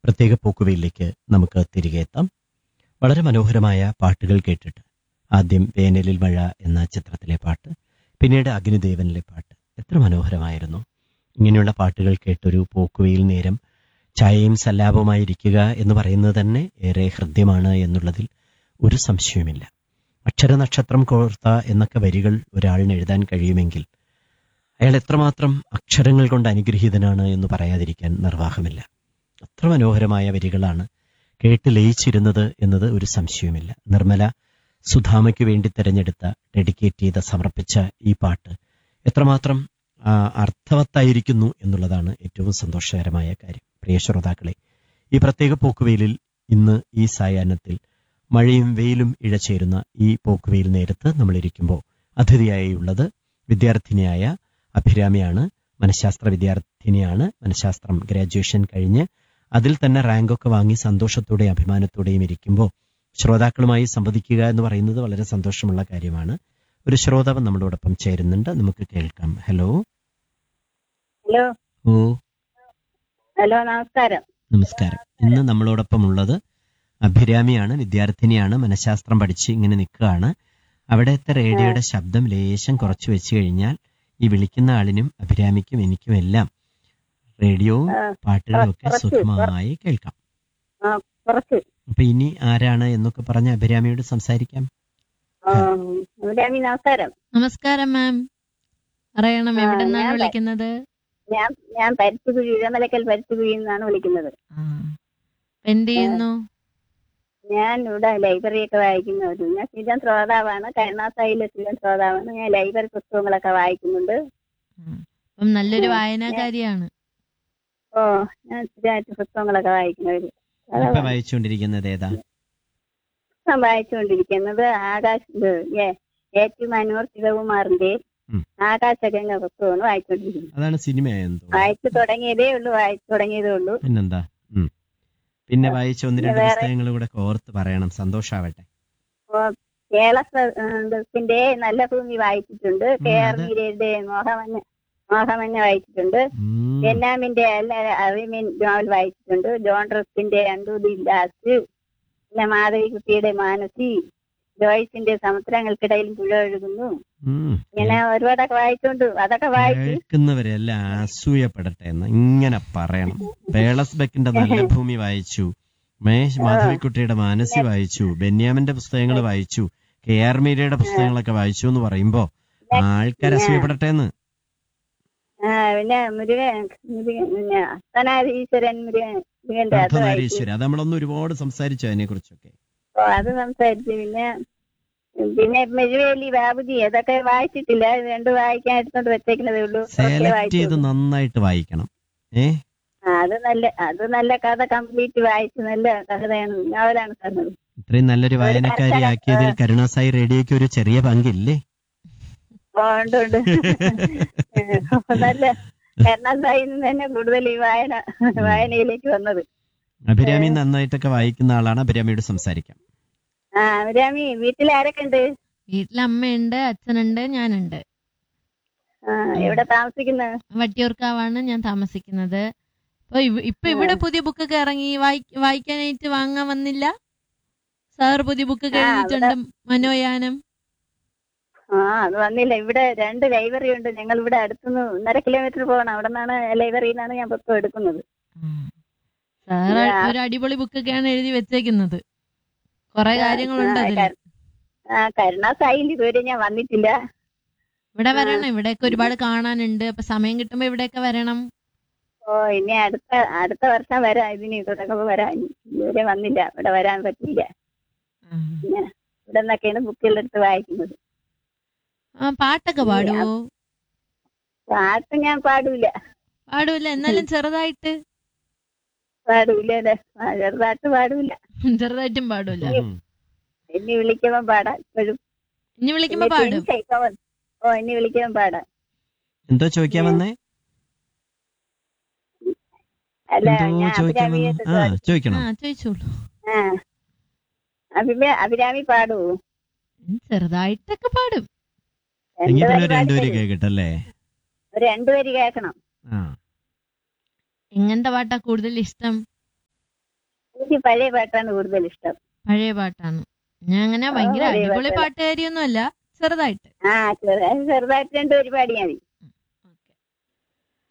പ്രത്യേക പോക്കുവയിലേക്ക് നമുക്ക് തിരികെ എത്താം വളരെ മനോഹരമായ പാട്ടുകൾ കേട്ടിട്ട് ആദ്യം വേനലിൽ മഴ എന്ന ചിത്രത്തിലെ പാട്ട് പിന്നീട് അഗ്നിദേവനിലെ പാട്ട് എത്ര മനോഹരമായിരുന്നു ഇങ്ങനെയുള്ള പാട്ടുകൾ കേട്ടൊരു പോക്കുവയിൽ നേരം ചായയും സല്ലാപവുമായി ഇരിക്കുക എന്ന് പറയുന്നത് തന്നെ ഏറെ ഹൃദ്യമാണ് എന്നുള്ളതിൽ ഒരു സംശയവുമില്ല അക്ഷരനക്ഷത്രം കോർത്ത എന്നൊക്കെ വരികൾ ഒരാളിന് എഴുതാൻ കഴിയുമെങ്കിൽ അയാൾ എത്രമാത്രം അക്ഷരങ്ങൾ കൊണ്ട് അനുഗ്രഹീതനാണ് എന്ന് പറയാതിരിക്കാൻ നിർവാഹമില്ല അത്ര മനോഹരമായ വരികളാണ് കേട്ട് ലയിച്ചിരുന്നത് എന്നത് ഒരു സംശയവുമില്ല നിർമ്മല സുധാമയ്ക്ക് വേണ്ടി തിരഞ്ഞെടുത്ത ഡെഡിക്കേറ്റ് ചെയ്ത സമർപ്പിച്ച ഈ പാട്ട് എത്രമാത്രം ആ, അർത്ഥവത്തായിരിക്കുന്നു എന്നുള്ളതാണ് ഏറ്റവും സന്തോഷകരമായ കാര്യം പ്രിയ ശ്രോതാക്കളെ ഈ പ്രത്യേക പോക്കുവെയിലിൽ ഇന്ന് ഈ സായാഹ്നത്തിൽ മഴയും വെയിലും ഇഴചേരുന്ന ഈ പോക്കുവെയിൽ നേരത്ത് നമ്മളിരിക്കുമ്പോൾ അതിഥിയായുള്ളത് വിദ്യാർത്ഥിനിയായ അഭിരാമിയാണ് മനഃശാസ്ത്ര വിദ്യാർത്ഥിനിയാണ് മനഃശാസ്ത്രം ഗ്രാജുവേഷൻ കഴിഞ്ഞ് അതിൽ തന്നെ റാങ്കൊക്കെ വാങ്ങി സന്തോഷത്തോടെയും അഭിമാനത്തോടെയും ഇരിക്കുമ്പോൾ ശ്രോതാക്കളുമായി സംവദിക്കുക എന്ന് പറയുന്നത് വളരെ സന്തോഷമുള്ള കാര്യമാണ് ഒരു ശ്രോതാവ് നമ്മളോടൊപ്പം ചേരുന്നുണ്ട് നമുക്ക് കേൾക്കാം ഹലോ ഹലോ ഓ ഹലോ നമസ്കാരം നമസ്കാരം ഇന്ന് നമ്മളോടൊപ്പം ഉള്ളത് അഭിരാമിയാണ് വിദ്യാർത്ഥിനിയാണ് മനഃശാസ്ത്രം പഠിച്ച് ഇങ്ങനെ നിൽക്കുകയാണ് അവിടുത്തെ റേഡിയോയുടെ ശബ്ദം ലേശം കുറച്ച് വെച്ച് കഴിഞ്ഞാൽ ഈ വിളിക്കുന്ന ആളിനും അഭിരാമിക്കും എനിക്കും എല്ലാം റേഡിയോവും ആ, പാട്ടുകളും ഒക്കെ കുറച്ച്, സുഖമമായി കേൾക്കാം ആ, കുറച്ച് അപ്പൊ ഇനി ആരാണ് എന്നൊക്കെ പറഞ്ഞ് അഭിരാമിയോട് സംസാരിക്കാം ആ, അഭിരാമി നമസ്കാരം നമസ്കാരം മാം അറിയണം ആ, എവിടെ നിന്നാണ് ഞാൻ പ- വിളിക്കുന്നത് ഞാൻ ഞാൻ പരുത്തുകുഴി ഇടമലക്കൽ പരുത്തുകുഴി എന്നാണ് വിളിക്കുന്നത് ആ. ഇപ്പൊ എന്ത് ചെയ്യുന്നു ഞാൻ ഇവിടെ ലൈബ്രറി ഒക്കെ വായിക്കുന്ന ഒരു ഞാൻ സ്ഥിരം ശ്രോതാവാണ് കരുണാസായിലെ സ്ഥിരം ശ്രോതാവാണ് ഞാൻ ലൈബ്രറി പുസ്തകങ്ങളൊക്കെ വായിക്കുന്നുണ്ട് ഉം. അപ്പം നല്ലൊരു ആ, വായനാകാരിയാണ് ഓ ഞാൻ സ്ഥിരമായിട്ട് പുസ്തകങ്ങളൊക്കെ വായിക്കുന്നവര് ഇപ്പൊ വായിച്ചുകൊണ്ടിരിക്കുന്നത് ഏതാ പുസ്തകം വായിച്ചുകൊണ്ടിരിക്കുന്നത് ആകാശ് ഇത്, ഏ, ഏറ്റവും അനൂർ ശിവകുമാറിന്റെ ഉം. ആകാശഗംഗ പുസ്തകമാണ് വായിച്ചുകൊണ്ടിരിക്കുന്നത് അതാണ് സിനിമയെന്ന് തോന്നുന്നു വായിച്ചു തുടങ്ങിയതേ ഉള്ളൂ വായിച്ചു തുടങ്ങിയതേ ഉള്ളൂ പിന്നെന്താ ഉം. പിന്നെ വായിച്ച ഒന്ന് രണ്ട് വേറെ- പുസ്തകങ്ങൾ കൂടെ ഓർത്ത് പറയണം സന്തോഷാവട്ടെ കേരളത്തിന്റെ നല്ല ഭൂമി വായിച്ചിട്ടുണ്ട് കെ ആർ അതെ. മീരയുടെ മോഹമഞ്ഞ മോഹമഞ്ഞ വായിച്ചിട്ടുണ്ട് ഉം. ബെന്നാമിന്റെ അല്ല അറിമീൻ നോവൽ വായിച്ചിട്ടുണ്ട് ജോൺ റസ്കിന്റെ അണ്ടു ദി ലാസ്റ്റ് പിന്നെ മാധവിക്കുട്ടിയുടെ മാനസി ജോയ്സിന്റെ സമുദ്രങ്ങൾക്കിടയിൽ പുഴ ഒഴുകുന്നു ഉം. ഇങ്ങനെ ഒരുപാടൊക്കെ വായിച്ചുകൊണ്ട് അതൊക്കെ വായിച്ചു കേൾക്കുന്നവരെല്ലാം അസൂയപ്പെടട്ടെ എന്ന് ഇങ്ങനെ പറയണം പേളസ് ബെക്കിന്റെ നല്ല ഭൂമി വായിച്ചു മേശ് മാധവിക്കുട്ടിയുടെ മാനസി വായിച്ചു ബെന്യാമിന്റെ പുസ്തകങ്ങൾ വായിച്ചു കെ ആർ മീരയുടെ പുസ്തകങ്ങളൊക്കെ വായിച്ചു എന്ന് പറയുമ്പോ ആൾക്കാർ അസൂയപ്പെടട്ടെ എന്ന് ആ പിന്നെ മുരുകൻ മുരുകൻ പിന്നെ അത്തനാരീശ്വരൻ മുരുകൻ മുരുകന്റെ അത് വായിച്ചു അർദ്ധനാരീശ്വര അത് നമ്മളൊന്ന് ഒരുപാട് സംസാരിച്ചു അതിനെ കുറിച്ചൊക്കെ ഓ, അത് സംസാരിച്ചു പിന്നെ പിന്നെ മെഴുവേലി ബാബുജി അതൊക്കെ വായിച്ചിട്ടില്ല ഇത് രണ്ടും വായിക്കാൻ എടുത്തോണ്ട് വെച്ചേക്കുന്നതേ ഉള്ളൂ കുറച്ചേ സെലക്ട് ചെയ്ത് വായിച്ചുള്ളൂ. നന്നായിട്ട് വായിക്കണം ഏ ആ, അത് നല്ല അത് നല്ല കഥ കംപ്ലീറ്റ് വായിച്ചു നല്ല കഥയാണ് നോവലാണ് തന്നത് ഇത്രയും നല്ലൊരു വായനക്കാരി ആക്കിയതിൽ കരുണാസായി റേഡിയോയ്ക്ക് ഒരു ചെറിയ പങ്കില്ലേ ഓ, ഉണ്ട് ഉണ്ട് അപ്പൊ നല്ല കരുണാസായി തന്നെ കൂടുതൽ ഈ വായന വായനയിലേക്ക് വന്നത് അഭിരാമി നന്നായിട്ടൊക്കെ വായിക്കുന്ന ആളാണ് അഭിരാമിയോട് സംസാരിക്കാം ആ രാമി വീട്ടിൽ ആരൊക്കെ ഉണ്ട് വീട്ടിൽ അമ്മയുണ്ട് അച്ഛനുണ്ട് ഞാനുണ്ട് ആ എവിടെ താമസിക്കുന്നത് വട്ടിയൂർക്കാവാണ് ഞാൻ താമസിക്കുന്നത് അപ്പൊ ഇവ- ഇപ്പൊ ഇവിടെ പുതിയ ബുക്കൊക്കെ ഇറങ്ങി വായി- വായിക്കാനായിട്ട് വാങ്ങാൻ വന്നില്ല സാർ പുതിയ ബുക്ക് ആ, എഴുതിയിട്ടുണ്ട് മനോയാനം ആ അത് വന്നില്ല ഇവിടെ രണ്ട് ലൈബ്രറി ഉണ്ട് ഞങ്ങൾ ഇവിടെ അടുത്തുനിന്ന് ഒന്നര കിലോമീറ്റർ പോകണം അവിടെ നിന്നാണ് ലൈബ്രറിയിൽ നിന്നാണ് ഞാൻ പുസ്തകം എടുക്കുന്നത് സാർ ആ. ഒരു അടിപൊളി ബുക്കൊക്കെയാണ് എഴുതി വെച്ചേക്കുന്നത് കുറെ കാര്യങ്ങളുണ്ട് അതിൽ ആ കരുണാസായിൽ ഇതുവരെ ഞാൻ വന്നിട്ടില്ല ഇവിടെ വരണം ഇവിടെയൊക്കെ ഒരുപാട് കാണാനുണ്ട് അപ്പൊ സമയം കിട്ടുമ്പോ ഇവിടെയൊക്കെ വരണം ഓ ഇനി അടുത്ത അടുത്ത വർഷം വരാം ഇതിന് തുടങ്ങുമ്പോ വരാം ഇതുവരെ വന്നില്ല ഇവിടെ വരാൻ പറ്റില്ല പിന്നെ ഇവിടെ നിന്നൊക്കെയാണ് ബുക്കുകളെടുത്ത് വായിക്കുന്നത് ആ പാട്ടൊക്കെ പാടുവോ പാട്ട് ഞാൻ പാടൂല പാടൂല എന്നാലും ചെറുതായിട്ട് പാടൂല അല്ലേ ആ, ചെറുതായിട്ട് പാടൂല ചെറുതായിട്ടും പാടൂല ഉം. ഇനി വിളിക്കുമ്പോ പാടാം ഇപ്പോഴും ഇനി വിളിക്കുമ്പോ പാടും ഓ ഇനി വിളിക്കുമ്പോ പാടാം എന്തോ ചോദിക്കാൻ വന്നേ അല്ല എന്തോ ഞാൻ ചോദിക്കാൻ അഭിരാമിയെ വന്നു ആ ചോദിക്കണം ആ ചോദിച്ചോളൂ ആ അഭിമ അഭിരാമി പാടൂ ഉം, ചെറുതായിട്ടൊക്കെ പാടും എങ്കിൽ പിന്നെ രണ്ടുപേര് രണ്ടുപേര് പാടിത്തരൂ. കേക്കട്ടല്ലേ ഒരു രണ്ടുപേര് കേൾക്കണം ആ എങ്ങനത്തെ പാട്ടാ കൂടുതൽ ഇഷ്ടം എനിക്ക് പഴയ പാട്ടാണ് കൂടുതൽ ഇഷ്ടം പഴയ പാട്ടാണ് ഞാൻ അങ്ങനെ ഭയങ്കര പഴയ അടിപൊളി പാട്ടുകള്. പാട്ടുകാരിയൊന്നും അല്ല ചെറുതായിട്ട് ആ ചെറു- ചെറുതായിട്ട് രണ്ട് പരിപാടി മതി